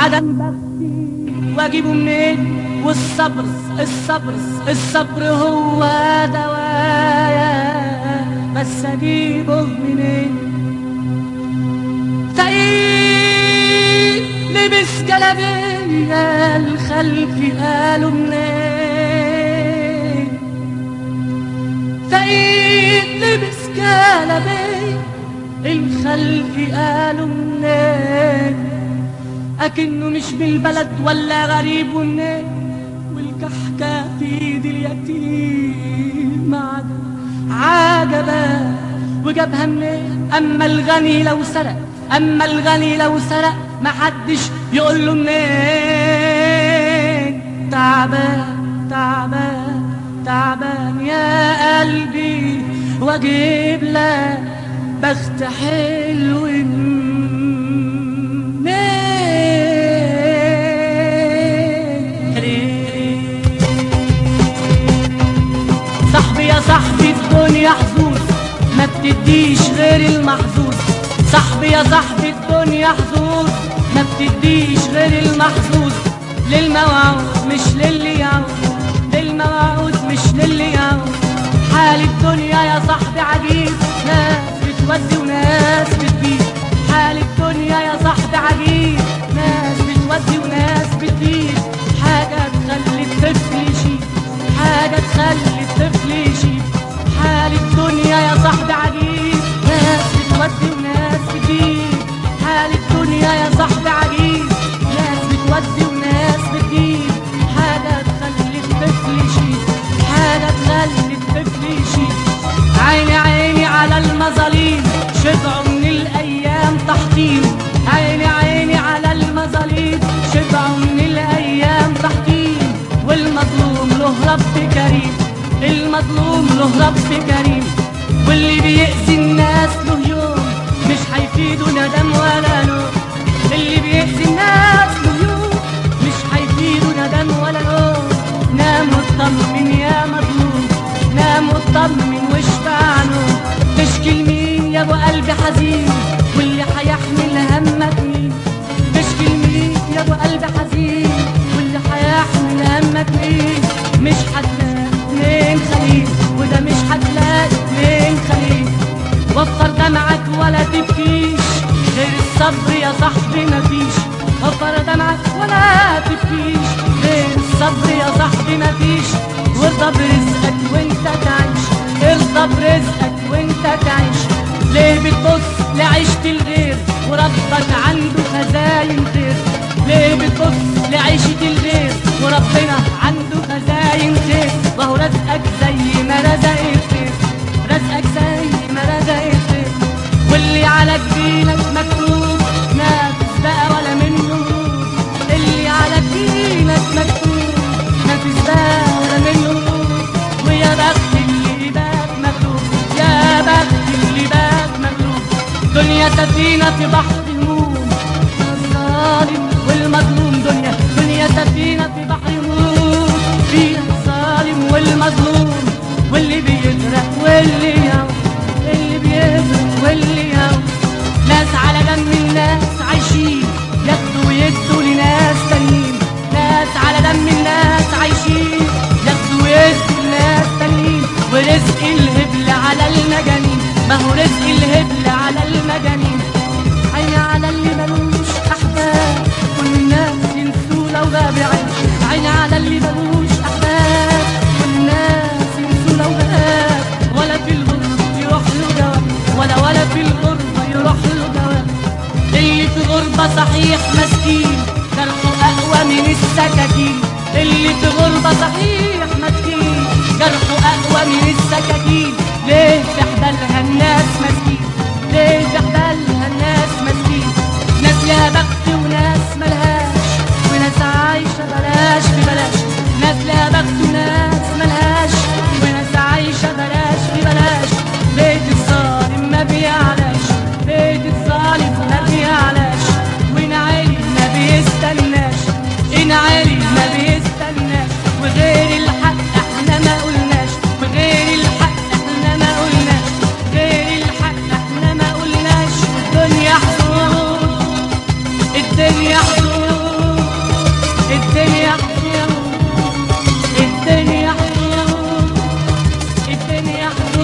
عدم بختي واجيبه منين والصبر الصبر الصبر هو دوايا بس اجيبه منين تقيل لبس جلابية الخلف قالوا منين تقيل لبس جلابية الخلف قالوا منين أكنه مش بالبلد ولا غريب منين والكحكة في ايد اليتيم عجب عجبا وجابها منين أما الغني لو سرق أما الغني لو سرق محدش يقول له منين تعبان تعبان تعبان يا قلبي واجيب لك بخت حلو منين صاحبي يا صاحبي الدنيا حظوظ ما بتديش غير المحظوظ صاحبي يا صاحبي الدنيا حظوظ ما بتديش غير المحظوظ للموعود مش للي يعود للموعود مش للي يعود حال الدنيا يا صاحبي عجيب ناس بتودي وناس بتجيب حال الدنيا يا صاحبي عجيب ناس بتودي وناس بتجيب حاجة تخلي الطفل يشيب حاجة تخلي الطفل يشيب حال الدنيا يا صاحبي عجيب ناس بتودي وناس بتجيب حال الدنيا يا صاحبي عجيب ناس بتودي وناس بتجيب حاجة تخلي الطفل يشيب حاجة تخلي الطفل يشيب عيني عيني على المظاليم شبعوا من الأيام تحطيم عيني عيني على المظاليم شبعوا من الأيام تحطيم والمظلوم له رب كريم المظلوم له رب كريم واللي بيأذي الناس له يوم مش هيفيده ندم ولا لوم اللي بيأذي الناس له يوم مش هيفيده ندم ولا لوم نام واطمن يا مظلوم نام واطمن واشبع نوم تشكي لمين يا ابو قلبي حزين واللي هيحمل همك مين تشكي لمين يا ابو قلبي حزين واللي هيحمل همك مين مش هتلاقي اتنين خليل وده مش هتلاقي اتنين خليل وفر دمعك ولا تبكيش غير الصبر يا صاحبي مفيش وفر دمعك ولا تبكيش غير الصبر يا صاحبي مفيش وارضى برزقك وانت تعيش ارضى برزقك وانت تعيش ليه بتبص لعيشة الغير وربك عنده خزاين خير ليه بتبص لعيشة الغير وربنا عنده خزاين خير وهو رزقك زي ما رزق الخير رزقك زي ما رزق الخير واللي على جبينك مكتوب نافذ بقى ولا منه هروب اللي على جبينك مكتوب نافذ بقى ولا منه هروب ويا بخت اللي بات مغلوب يا بخت اللي بات مغلوب دنيا سفينة في بحر هموم الظالم والمظلوم دنيا دنيا سفينة في بحر هموم فيها الظالم والمظلوم واللي بيغرق واللي يعوم اللي بيغرق واللي يعوم ناس على دم الناس عايشين ياخدوا ويدوا لناس تانيين ناس على دم الناس عايشين ياخدوا ويدوا لناس تانيين ورزق الهبل على المجانين ما هو رزق الهبل على المجانين عيني على اللي ملوش احباب والناس ينسوا لو غاب عيش عيني على اللي ملوش احباب والناس ينسوا لو غاب ولا في الغربة يروح له جواب ولا ولا في الغربة يروح له جواب اللي في غربة صحيح مسكين جرحه أقوى من السكاكين اللي في غربة صحيح مسكين جرحه أقوى من السكاكين ليه في حبالها الناس مسكين ليه في حبالها الناس مسكين ناس لها بخت وناس ملهاش وناس عايشة بلاش ببلاش ناس لها بخت وناس ملهاش وناس عايشة بلاش ببلاش بيت الظالم ما بيعلاش بيت الظالم ما بيعلاش وإن عالي ما بيستناش إن عالي ما بيستناش وغير الحق احنا ما قلناش وغير الحق احنا ما قلناش غير الحق احنا ما قلناش الدنيا حدود الدنيا حدود الدنيا حظوظ